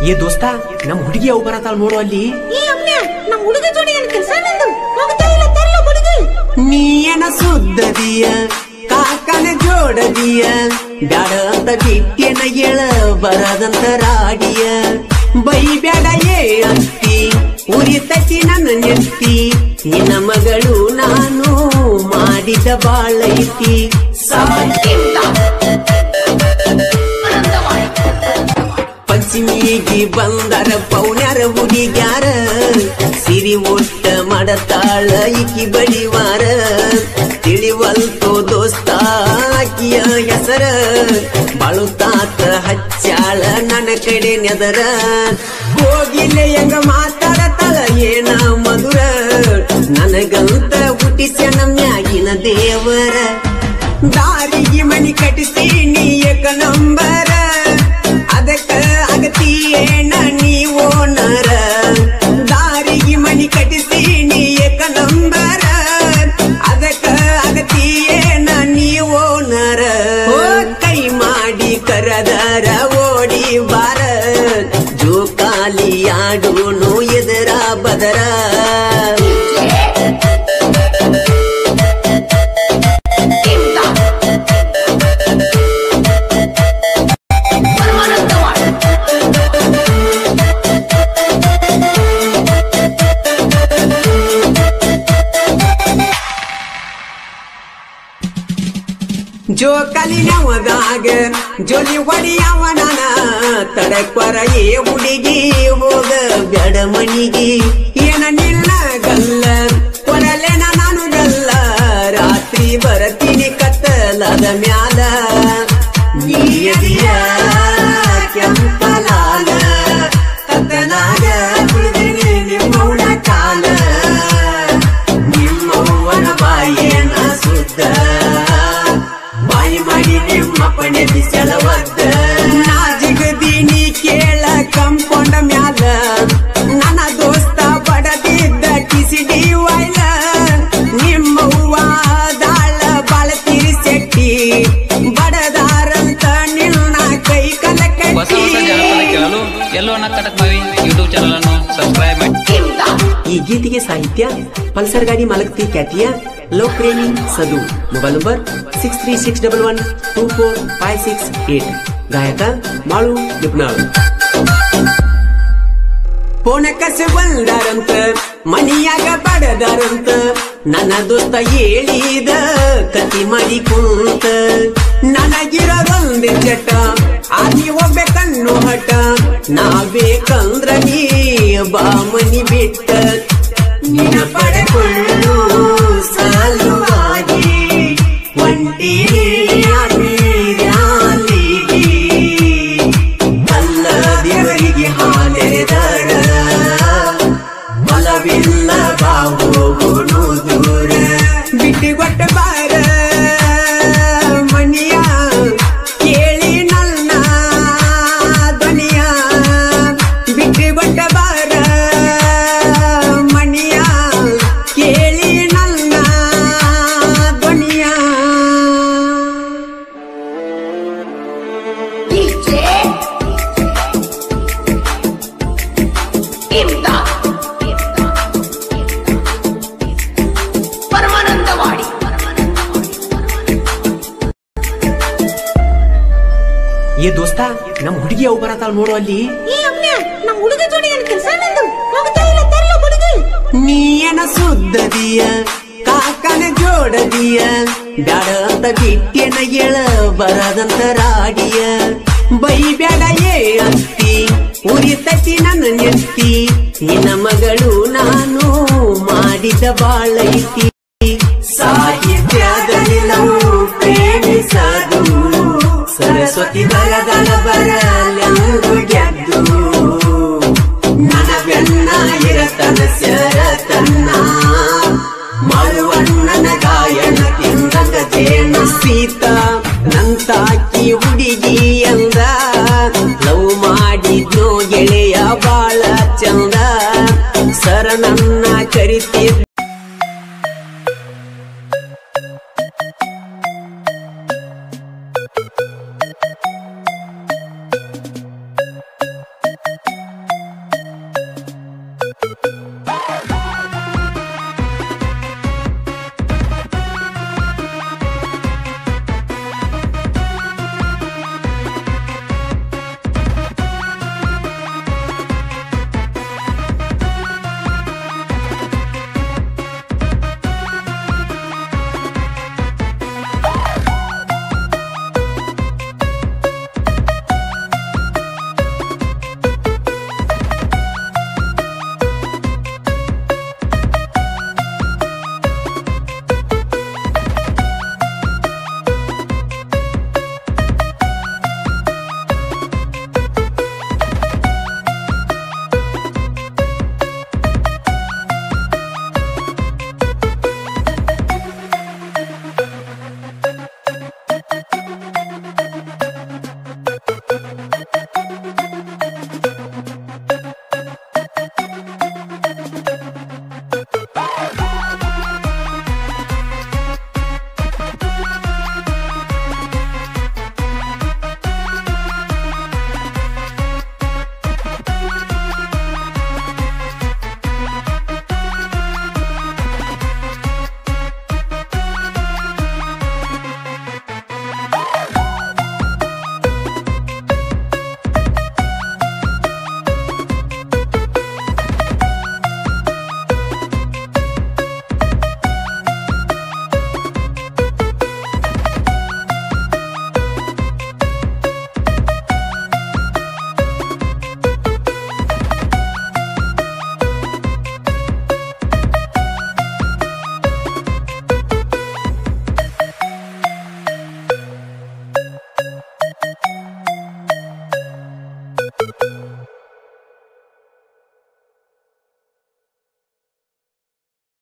ಏ ದೋಸ್ತ ನಮ್ ಹುಡುಗಿ ಅವು ಬರತಾಳ ನೋಡು ಅಲ್ಲಿ ಈ ಅಮ್ನೆ ನಮ್ ಹುಡುಗ ಜೋಡಿ ಏನ್ ಕೆಲ್ಸ ನಂದು ಹೋಗ್ತಾ ಇಲ್ಲ ತರ್ಲ ಹುಡುಗಿ ನೀಯನ ಸುದ್ದದಿಯ ಕಾಕನ ಜೋಡದಿಯ ಬ್ಯಾಡ ಅಂತ ಬಿಟ್ಟೆನ ಎಳ ಬರದಂತ ರಾಡಿಯ ಬೈ ಬ್ಯಾಡ ಏ ಅಂತಿ ಉರಿತತಿ ನನ್ನ ನೆತ್ತಿ ನಿನ್ನ ಮಗಳು ನಾನು ಮಾಡಿದ ಬಾಳೈತಿ ಪಂಚಮಿಗೆ ಬಂದರ ಪೌಣ್ಯರ ಹುಡುಗ್ಯಾರ ಸಿರಿ ಒಟ್ಟ ಮಾಡತಾಳ ಇಕಿ ಬಡಿವಾರ ತಿಳಿವಲ್ತೋ ದೋಸ್ತ ಆಕಿಯ ಹೆಸರ ಬಾಳುತ್ತಾತ ಹಚ್ಚಾಳ ನನ್ನ ಕಡೆ ನೆದರ ಹೋಗಿಲ್ಲ ಹೆಂಗ ಮಾತಾಡತಾಳ ಏನ ಮಧುರ ನನಗಂತ ಹುಟ್ಟಿಸ್ಯಾನ ಮ್ಯಾಗಿನ ದೇವರ ದಾರಿಗೆ ಮನಿ ಕಟ್ಟಿಸಿ ನೀ ಏಕ ನಂಬರ ಅದಕ್ಕ ಅಗತಿಯೇನ ನೀವೋ ನರ ದಾರಿಗೆ ಮನಿ ಕಟ್ಟಿಸಿ ನೀ ಏಕ ನಂಬರ ಅದಕ್ಕ ಅಗತಿಯೇನ ನೀವೋ ನರ ಓ ಕೈ ಮಾಡಿ ಕರದರ ಓಡಿ ಬಾರ ಜೋಕಾಲಿ ಆಡೋನು ಎದರ ಬದರ ಜೋಕಾಲಿ ನವದಾಗ ಜೋಲಿ ಹೊಡಿಯವ ನಾನ ತಡಕ್ವರ ಏ ಹುಡುಗಿ ಹೋಗ ಬ್ಯಾಡ ಮನಿಗಿ ಏನ ನಿಲ್ಲ ಗಲ್ಲ ಕೊಡಲೆನ ನಾನು ಗಲ್ಲ ರಾತ್ರಿ ಬರತೀನಿ ಕತ್ತಲದ ಮ್ಯಾಲ ನೀಯದಿಯ ಕೆಂಪಲಾಲ ಕತ್ತಲಾಗ ಕುಳಿದಿನಿ ನಿಮ್ಮವಳ ಕಾಲ ನಿಮ್ಮವ್ವನ ಬಾಯೇನ ಸುದ್ದ ಬಾಯಿ ಮಾಡಿ ನಿಮ್ಮಪ್ಪನೆ ಬಿಸಲವದ್ದ ನಾ ಜಿಗದೀನಿ ಕೇಳ ಕಂಪೌಂಡ ಮ್ಯಾಲ ನನ್ನ ದೋಸ್ತ ಬಡದಿದ್ದ ಕಿಸಿಡಿ ವೈಲ ನಿಮ್ಮವ್ವ ದಾಳ ಬಾಳ ತಿರಿಸೆಟ್ಟಿ ಬಡದಾರಂತ ನಿನ್ನ ಕೈ ಕಲ ಹೊಸ ಹೊಸ ಜನಪದ ಕಟ್ಟಿ ಕೇಳಲು ಎಲ್ಲೋ ಕಟಕ್ ಮವಿ ಯೂಟ್ಯೂಬ್ ಚಾನಲ್ ಅನ್ನು ಸಬ್ಸ್ಕ್ರೈಬ್ ಮಾಡಿ ಈ ಗೀತೆಗೆ ಸಾಹಿತ್ಯ ಪಲ್ಸರ್ ಗಾಡಿ ಮಾಲಕ್ತಿ ಖ್ಯಾತಿಯ ಲೋಕ್ ಪ್ರೇಮಿ ಸದು mobile number six three six double one two four five six eight ಗಾಯಕ ಮಾಳು ನಿಪ್ನಾಳ್ ಫೋನ ಕಸ ಬಂದಾರಂತ ಮನಿಯಾಗ ಬಡದಾರಂತ ನನ್ನ ದೋಸ್ತ ಹೇಳಿದ ಕತಿ ಮಾಡಿ ಕುಂತ ನನಗಿರೋದೊಂದೇ ಚಟ ಆದಿ ಹೋಗ್ಬೇಕನ್ನೋ ಹಠ ನಾ ಬೇಕಂದ್ರ ನೀ ಬಾ ಮನಿ ಬಿಟ್ಟ ನಿನ್ನ ಪಡೆಕೊಳ್ಳು ಸಲುವಾಗಿ ಒಂಟಿ ಅಲ್ಲ ದೇವರಿಗೆ ಹಾಲೆರೆದರ ಬಲವಿಲ್ಲ ಬಾಹೋಗುನು ದೂರ ಬಿಟ್ಟಿಗೊಟ್ಟ ಬಾರ ಮನಿಯ ಕೇಳಿ ನನ್ನ ಧ್ವನಿಯ ಬಿಟ್ಟಿಗೊಟ್ಟ ಬಾರ ಮನಿಯ ಕೇಳಿ ನನ್ನ ಧ್ವನಿಯ ಪರಮಾನಂದವಾಡಿ ಏ ದೋಸ್ತ ನಮ್ ಹುಡುಗಿ ಅವು ಬರತಾಳ ನೋಡು ಅಲ್ಲಿ ಈ ಅಮ್ನೆ ನಮ್ ಹುಡುಗ ಜೋಡಿ ಏನ್ ಕೆಲ್ಸ ನಂದು ಹೋಗ್ತಾ ಇಲ್ಲ ತರ್ಲ ಹುಡುಗಿ ನೀಯನ ಸುದ್ದದಿಯ ಕಾಕನ ಜೋಡದಿಯ ಬ್ಯಾಡ ಅಂತ ಬಿಟ್ಟೆನ ಎಳ ಬರದಂತ ರಾಡಿಯ ಬೈ ಬ್ಯಾಡ ಏ ಅಂತಿ ಉರಿತತಿ ನನ್ನ ನೆತ್ತಿ ನಿನ್ನ ಮಗಳು ನಾನು ಮಾಡಿದ ಬಾಳೈತಿ ಸಾಹಿತ್ಯದಲ್ಲಿ ನಾವು ಪ್ರೇಮಿಸದು ಸರಸ್ವತಿ ಬರದನ ಬರಲೆಂದು ಗೆದ್ದು ನನ್ನ ಬೆನ್ನ ಇರತನ ಸರತನ್ನ ಮರುವಣ್ಣನ ಗಾಯನ ತಿಂದಂಗ ಜೇನ ಸೀತಾ ನಂತಾಕಿ ಹುಡುಗಿ ಎಂದ ಲವ್ ಮಾಡಿದ್ನೋ ಗೆಳೆಯ ಬಾಳ ಚಂದ ಸರ ನನ್ನ ಕರಿತಿದ್ದ